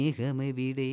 സ്നേഹമെവിടെ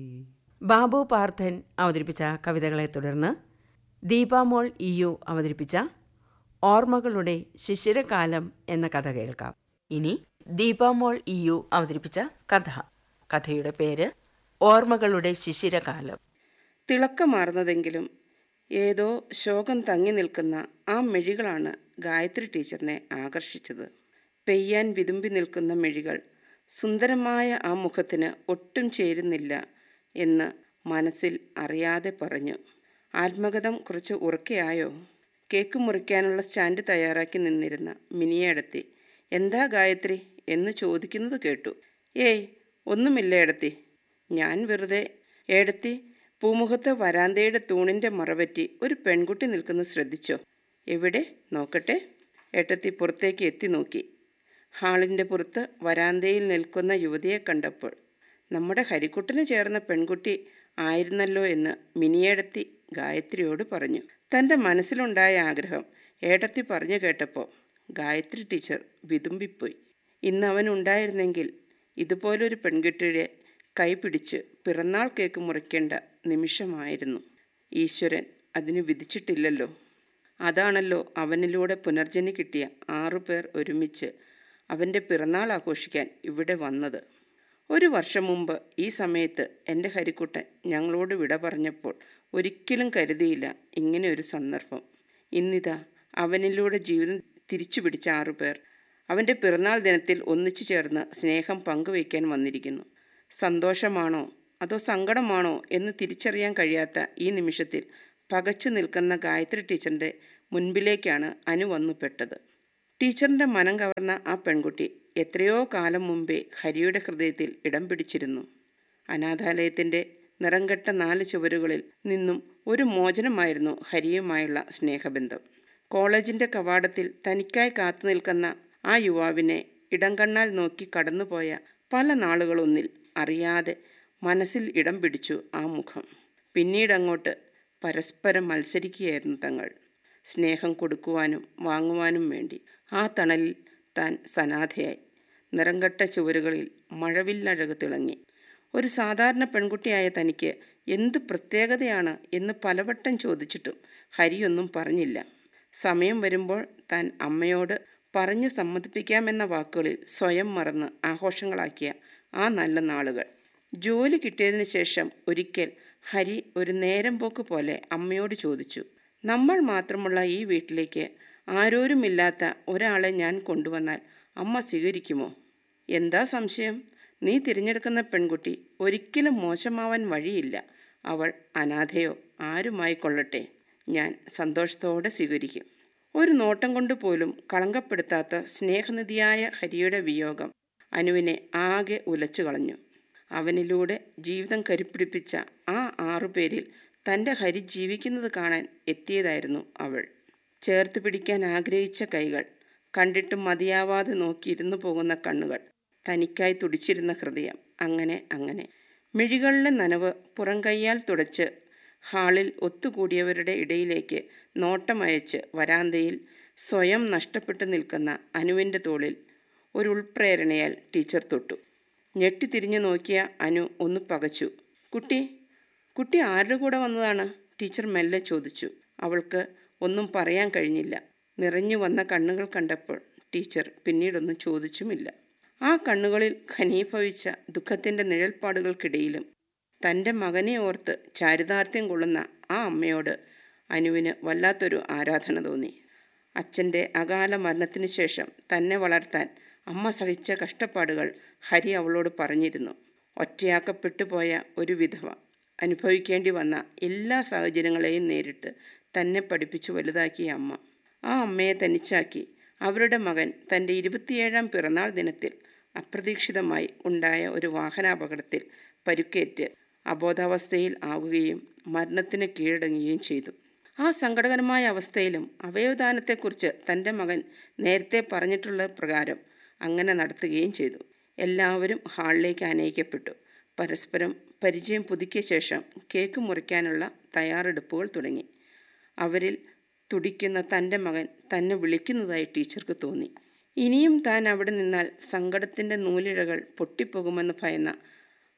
ബാബു പാർത്ഥൻ അവതരിപ്പിച്ച കവിതകളെ തുടർന്ന് ദീപാമോൾ ഇയു അവതരിപ്പിച്ച ഓർമ്മകളുടെ ശിശിരകാലം എന്ന കഥ കേൾക്കാം ഇനി ദീപാമോൾ ഇയു അവതരിപ്പിച്ച കഥ കഥയുടെ പേര് ഓർമ്മകളുടെ ശിശിരകാലം തിളക്കമാർന്നതെങ്കിലും ഏതോ ശോകം തങ്ങി നിൽക്കുന്ന ആ മെഴികളാണ് ഗായത്രി ടീച്ചറിനെ ആകർഷിച്ചത് പെയ്യാൻ വിതുമ്പി നിൽക്കുന്ന മെഴികൾ സുന്ദരമായ ആ മുഖത്തിന് ഒട്ടും ചേരുന്നില്ല എന്ന് മനസ്സിൽ അറിയാതെ പറഞ്ഞു ആത്മകഥം കുറച്ച് ഉറക്കെയായോ കേക്ക് മുറിക്കാനുള്ള സ്റ്റാൻഡ് തയ്യാറാക്കി നിന്നിരുന്ന മിനിയടത്തി എന്താ ഗായത്രി എന്ന് ചോദിക്കുന്നത് കേട്ടു ഏയ് ഒന്നുമില്ല എടത്തി ഞാൻ വെറുതെ ഏടത്തി പൂമുഖത്തെ വരാന്തയുടെ തൂണിൻ്റെ മറവറ്റി ഒരു പെൺകുട്ടി നിൽക്കുന്നത് ശ്രദ്ധിച്ചോ എവിടെ നോക്കട്ടെ ഏട്ടത്തി പുറത്തേക്ക് എത്തി നോക്കി ഹാളിൻ്റെ പുറത്ത് വരാന്തയിൽ നിൽക്കുന്ന യുവതിയെ കണ്ടപ്പോൾ നമ്മുടെ ഹരിക്കുട്ടന് ചേർന്ന പെൺകുട്ടി ആയിരുന്നല്ലോ എന്ന് മിനിയേടത്തി ഗായത്രിയോട് പറഞ്ഞു തൻ്റെ മനസ്സിലുണ്ടായ ആഗ്രഹം ഏട്ടത്തി പറഞ്ഞു കേട്ടപ്പോൾ ഗായത്രി ടീച്ചർ വിതുമ്പിപ്പോയി ഇന്ന് അവൻ ഉണ്ടായിരുന്നെങ്കിൽ ഇതുപോലൊരു പെൺകുട്ടിയുടെ കൈ പിടിച്ച് പിറന്നാൾ കേക്ക് മുറിക്കേണ്ട നിമിഷമായിരുന്നു ഈശ്വരൻ അതിന് വിധിച്ചിട്ടില്ലല്ലോ അതാണല്ലോ അവനിലൂടെ പുനർജനി കിട്ടിയ ആറുപേർ ഒരുമിച്ച് അവൻ്റെ പിറന്നാൾ ആഘോഷിക്കാൻ ഇവിടെ വന്നത് ഒരു വർഷം മുമ്പ് ഈ സമയത്ത് എൻ്റെ ഹരിക്കുട്ടൻ ഞങ്ങളോട് വിട പറഞ്ഞപ്പോൾ ഒരിക്കലും കരുതിയില്ല ഇങ്ങനെ ഒരു സന്ദർഭം ഇന്നിതാ അവനിലൂടെ ജീവിതം തിരിച്ചു പിടിച്ച ആറുപേർ അവൻ്റെ പിറന്നാൾ ദിനത്തിൽ ഒന്നിച്ചു ചേർന്ന് സ്നേഹം പങ്കുവയ്ക്കാൻ വന്നിരിക്കുന്നു സന്തോഷമാണോ അതോ സങ്കടമാണോ എന്ന് തിരിച്ചറിയാൻ കഴിയാത്ത ഈ നിമിഷത്തിൽ പകച്ചു നിൽക്കുന്ന ഗായത്രി ടീച്ചറിൻ്റെ മുൻപിലേക്കാണ് അനു വന്നു പെട്ടത് ടീച്ചറിൻ്റെ മനം കവർന്ന ആ പെൺകുട്ടി എത്രയോ കാലം മുമ്പേ ഹരിയുടെ ഹൃദയത്തിൽ ഇടം പിടിച്ചിരുന്നു അനാഥാലയത്തിൻ്റെ നിറംകെട്ട നാല് ചുവരുകളിൽ നിന്നും ഒരു മോചനമായിരുന്നു ഹരിയുമായുള്ള സ്നേഹബന്ധം കോളേജിൻ്റെ കവാടത്തിൽ തനിക്കായി കാത്തു നിൽക്കുന്ന ആ യുവാവിനെ ഇടം കണ്ണാൽ നോക്കി കടന്നുപോയ പല നാളുകളൊന്നിൽ അറിയാതെ മനസ്സിൽ ഇടം പിടിച്ചു ആ മുഖം പിന്നീടങ്ങോട്ട് പരസ്പരം മത്സരിക്കുകയായിരുന്നു തങ്ങൾ സ്നേഹം കൊടുക്കുവാനും വാങ്ങുവാനും വേണ്ടി ആ തണലിൽ താൻ സനാഥയായി നിറംകെട്ട ചുവരുകളിൽ മഴവില്ലഴക് തിളങ്ങി ഒരു സാധാരണ പെൺകുട്ടിയായ തനിക്ക് എന്ത് പ്രത്യേകതയാണ് എന്ന് പലവട്ടം ചോദിച്ചിട്ടും ഹരിയൊന്നും പറഞ്ഞില്ല സമയം വരുമ്പോൾ താൻ അമ്മയോട് പറഞ്ഞ് സമ്മതിപ്പിക്കാമെന്ന വാക്കുകളിൽ സ്വയം മറന്ന് ആഘോഷങ്ങളാക്കിയ ആ നല്ല നാളുകൾ ജോലി കിട്ടിയതിന് ശേഷം ഒരിക്കൽ ഹരി ഒരു നേരം പോക്ക് പോലെ അമ്മയോട് ചോദിച്ചു നമ്മൾ മാത്രമുള്ള ഈ വീട്ടിലേക്ക് ആരോരുമില്ലാത്ത ഒരാളെ ഞാൻ കൊണ്ടുവന്നാൽ അമ്മ സ്വീകരിക്കുമോ എന്താ സംശയം നീ തിരഞ്ഞെടുക്കുന്ന പെൺകുട്ടി ഒരിക്കലും മോശമാവാൻ വഴിയില്ല അവൾ അനാഥയോ ആരുമായി കൊള്ളട്ടെ ഞാൻ സന്തോഷത്തോടെ സ്വീകരിക്കും ഒരു നോട്ടം കൊണ്ട് പോലും കളങ്കപ്പെടുത്താത്ത സ്നേഹനിധിയായ ഹരിയുടെ വിയോഗം അനുവിനെ ആകെ ഉലച്ചു കളഞ്ഞു അവനിലൂടെ ജീവിതം കരുപ്പിടിപ്പിച്ച ആ ആറുപേരിൽ തൻ്റെ ഹരി ജീവിക്കുന്നത് കാണാൻ എത്തിയതായിരുന്നു അവൾ ചേർത്ത് പിടിക്കാൻ ആഗ്രഹിച്ച കൈകൾ കണ്ടിട്ടും മതിയാവാതെ നോക്കിയിരുന്നു പോകുന്ന കണ്ണുകൾ തനിക്കായി തുടിച്ചിരുന്ന ഹൃദയം അങ്ങനെ അങ്ങനെ മിഴികളിലെ നനവ് പുറം കൈയാൽ തുടച്ച് ഹാളിൽ ഒത്തുകൂടിയവരുടെ ഇടയിലേക്ക് നോട്ടമയച്ച് വരാന്തയിൽ സ്വയം നഷ്ടപ്പെട്ടു നിൽക്കുന്ന അനുവിൻ്റെ തോളിൽ ഒരു ഉൾപ്രേരണയാൽ ടീച്ചർ തൊട്ടു ഞെട്ടിത്തിരിഞ്ഞു നോക്കിയ അനു ഒന്ന് പകച്ചു കുട്ടി കുട്ടി ആരുടെ കൂടെ വന്നതാണ് ടീച്ചർ മെല്ലെ ചോദിച്ചു അവൾക്ക് ഒന്നും പറയാൻ കഴിഞ്ഞില്ല നിറഞ്ഞു വന്ന കണ്ണുകൾ കണ്ടപ്പോൾ ടീച്ചർ പിന്നീടൊന്നും ചോദിച്ചുമില്ല ആ കണ്ണുകളിൽ ഖനീഭവിച്ച ദുഃഖത്തിൻ്റെ നിഴൽപ്പാടുകൾക്കിടയിലും തൻ്റെ മകനെ ഓർത്ത് ചാരിതാർത്ഥ്യം കൊള്ളുന്ന ആ അമ്മയോട് അനുവിന് വല്ലാത്തൊരു ആരാധന തോന്നി അച്ഛൻ്റെ അകാല മരണത്തിന് ശേഷം തന്നെ വളർത്താൻ അമ്മ സഹിച്ച കഷ്ടപ്പാടുകൾ ഹരി അവളോട് പറഞ്ഞിരുന്നു ഒറ്റയാക്കപ്പെട്ടു പോയ ഒരു വിധവ അനുഭവിക്കേണ്ടി വന്ന എല്ലാ സാഹചര്യങ്ങളെയും നേരിട്ട് തന്നെ പഠിപ്പിച്ചു വലുതാക്കിയ അമ്മ ആ അമ്മയെ തനിച്ചാക്കി അവരുടെ മകൻ തൻ്റെ ഇരുപത്തിയേഴാം പിറന്നാൾ ദിനത്തിൽ അപ്രതീക്ഷിതമായി ഉണ്ടായ ഒരു വാഹനാപകടത്തിൽ പരുക്കേറ്റ് അബോധാവസ്ഥയിൽ ആവുകയും മരണത്തിന് കീഴടങ്ങുകയും ചെയ്തു ആ സങ്കടകരമായ അവസ്ഥയിലും അവയവദാനത്തെക്കുറിച്ച് തൻ്റെ മകൻ നേരത്തെ പറഞ്ഞിട്ടുള്ള പ്രകാരം അങ്ങനെ നടത്തുകയും ചെയ്തു എല്ലാവരും ഹാളിലേക്ക് അനയിക്കപ്പെട്ടു പരസ്പരം പരിചയം പുതുക്കിയ ശേഷം കേക്ക് മുറിക്കാനുള്ള തയ്യാറെടുപ്പുകൾ തുടങ്ങി അവരിൽ തുടിക്കുന്ന തൻ്റെ മകൻ തന്നെ വിളിക്കുന്നതായി ടീച്ചർക്ക് തോന്നി ഇനിയും താൻ അവിടെ നിന്നാൽ സങ്കടത്തിൻ്റെ നൂലിഴകൾ പൊട്ടിപ്പോകുമെന്ന് ഭയന്ന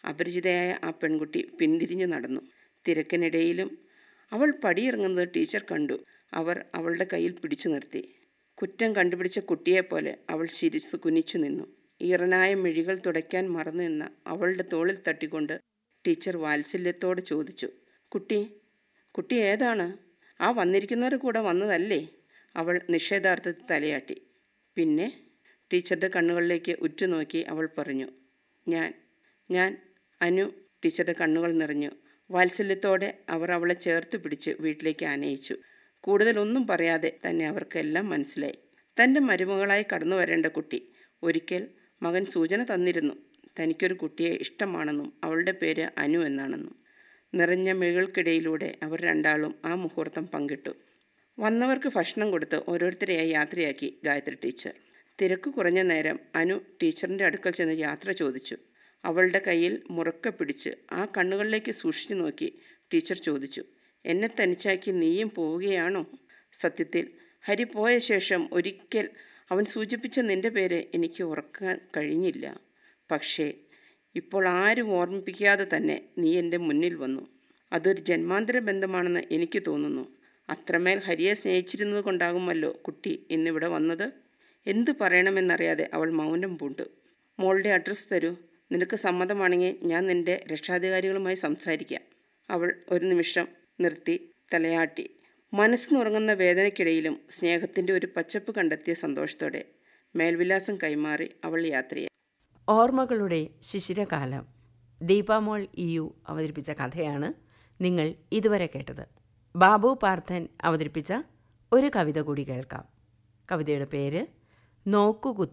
അപരിചിതയായ ആ പെൺകുട്ടി പിന്തിരിഞ്ഞു നടന്നു തിരക്കിനിടയിലും അവൾ പടിയിറങ്ങുന്നത് ടീച്ചർ കണ്ടു അവർ അവളുടെ കയ്യിൽ പിടിച്ചു നിർത്തി കുറ്റം കണ്ടുപിടിച്ച കുട്ടിയെപ്പോലെ അവൾ ശിരിച്ചു കുനിച്ചു നിന്നു ഈറനായ മിഴികൾ തുടയ്ക്കാൻ മറന്നു നിന്ന അവളുടെ തോളിൽ തട്ടിക്കൊണ്ട് ടീച്ചർ വാത്സല്യത്തോട് ചോദിച്ചു കുട്ടി കുട്ടി ഏതാണ് ആ വന്നിരിക്കുന്നവർ കൂടെ വന്നതല്ലേ അവൾ നിഷേധാർത്ഥത്തിൽ തലയാട്ടി പിന്നെ ടീച്ചറുടെ കണ്ണുകളിലേക്ക് ഉറ്റുനോക്കി അവൾ പറഞ്ഞു ഞാൻ ഞാൻ അനു ടീച്ചറുടെ കണ്ണുകൾ നിറഞ്ഞു വാത്സല്യത്തോടെ അവർ അവളെ ചേർത്ത് പിടിച്ച് വീട്ടിലേക്ക് ആനയിച്ചു കൂടുതലൊന്നും പറയാതെ തന്നെ അവർക്കെല്ലാം മനസ്സിലായി തൻ്റെ മരുമകളായി കടന്നു വരേണ്ട കുട്ടി ഒരിക്കൽ മകൻ സൂചന തന്നിരുന്നു തനിക്കൊരു കുട്ടിയെ ഇഷ്ടമാണെന്നും അവളുടെ പേര് അനു എന്നാണെന്നും നിറഞ്ഞ മിഴികൾക്കിടയിലൂടെ അവർ രണ്ടാളും ആ മുഹൂർത്തം പങ്കിട്ടു വന്നവർക്ക് ഭക്ഷണം കൊടുത്ത് ഓരോരുത്തരെയായി യാത്രയാക്കി ഗായത്രി ടീച്ചർ തിരക്ക് കുറഞ്ഞ നേരം അനു ടീച്ചറിൻ്റെ അടുക്കൽ ചെന്ന് യാത്ര ചോദിച്ചു അവളുടെ കയ്യിൽ മുറക്കെ പിടിച്ച് ആ കണ്ണുകളിലേക്ക് സൂക്ഷിച്ചു നോക്കി ടീച്ചർ ചോദിച്ചു എന്നെ തനിച്ചാക്കി നീയും പോവുകയാണോ സത്യത്തിൽ ഹരി പോയ ശേഷം ഒരിക്കൽ അവൻ സൂചിപ്പിച്ച നിന്റെ പേര് എനിക്ക് ഓർക്കാൻ കഴിഞ്ഞില്ല പക്ഷേ ഇപ്പോൾ ആരും ഓർമ്മിപ്പിക്കാതെ തന്നെ നീ എൻ്റെ മുന്നിൽ വന്നു അതൊരു ജന്മാന്തര ബന്ധമാണെന്ന് എനിക്ക് തോന്നുന്നു അത്രമേൽ ഹരിയെ സ്നേഹിച്ചിരുന്നത് കൊണ്ടാകുമല്ലോ കുട്ടി ഇന്നിവിടെ വന്നത് എന്തു പറയണമെന്നറിയാതെ അവൾ മൗനം പൂണ്ടു മോളുടെ അഡ്രസ്സ് തരൂ നിനക്ക് സമ്മതമാണെങ്കിൽ ഞാൻ നിന്റെ രക്ഷാധികാരികളുമായി സംസാരിക്കാം അവൾ ഒരു നിമിഷം നിർത്തി തലയാട്ടി മനസ്സുനുറങ്ങുന്ന വേദനയ്ക്കിടയിലും സ്നേഹത്തിൻ്റെ ഒരു പച്ചപ്പ് കണ്ടെത്തിയ സന്തോഷത്തോടെ മേൽവിലാസം കൈമാറി അവൾ യാത്രയായി ഓർമ്മകളുടെ ശിശിരകാലം ദീപാമോൾ ഇ യു അവതരിപ്പിച്ച കഥയാണ് നിങ്ങൾ ഇതുവരെ കേട്ടത് ബാബു പാർത്ഥൻ അവതരിപ്പിച്ച ഒരു കവിത കൂടി കേൾക്കാം കവിതയുടെ പേര് നോക്കുകുത്തി